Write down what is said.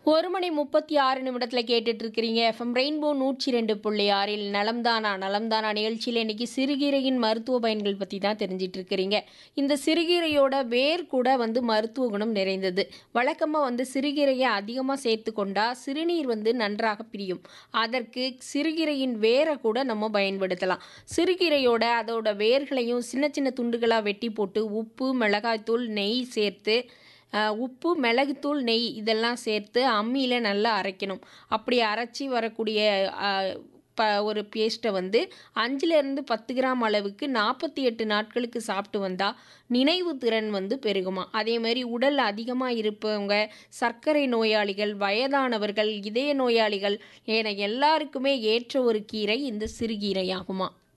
ஒரு மணி முப்பத்தி ஆறு நிமிடத்தில் கேட்டுட்டு இருக்கிறீங்க எஃப்எம் ரெயின்போ நூற்றி ரெண்டு புள்ளி ஆறில் நலம்தானா நலம்தானா நிகழ்ச்சியில் இன்னைக்கு சிறுகீரையின் மருத்துவ பயன்கள் பற்றி தான் தெரிஞ்சிட்டு இருக்கிறீங்க இந்த சிறுகீரையோட வேர் கூட வந்து மருத்துவ குணம் நிறைந்தது வழக்கமாக வந்து சிறுகீரையை அதிகமாக சேர்த்து கொண்டா சிறுநீர் வந்து நன்றாக பிரியும் அதற்கு சிறுகீரையின் வேரை கூட நம்ம பயன்படுத்தலாம் சிறுகீரையோட அதோட வேர்களையும் சின்ன சின்ன துண்டுகளாக வெட்டி போட்டு உப்பு மிளகாய்த்தூள் நெய் சேர்த்து அஹ், உப்பு மிளகுத்தூள் நெய் இதெல்லாம் சேர்த்து அம்மியில் நல்லா அரைக்கணும் அப்படி அரைச்சி வரக்கூடிய அஹ், ப ஒரு பேஸ்ட்டை வந்து அஞ்சுலேருந்து பத்து கிராம் அளவுக்கு நாற்பத்தி எட்டு நாட்களுக்கு சாப்பிட்டு வந்தால் நினைவு திறன் வந்து பெருகுமா அதே மாதிரி உடல் அதிகமாக இருப்பவங்க சர்க்கரை நோயாளிகள் வயதானவர்கள் இதய நோயாளிகள் என எல்லாருக்குமே ஏற்ற ஒரு கீரை இந்த சிறுகீரை ஆகுமா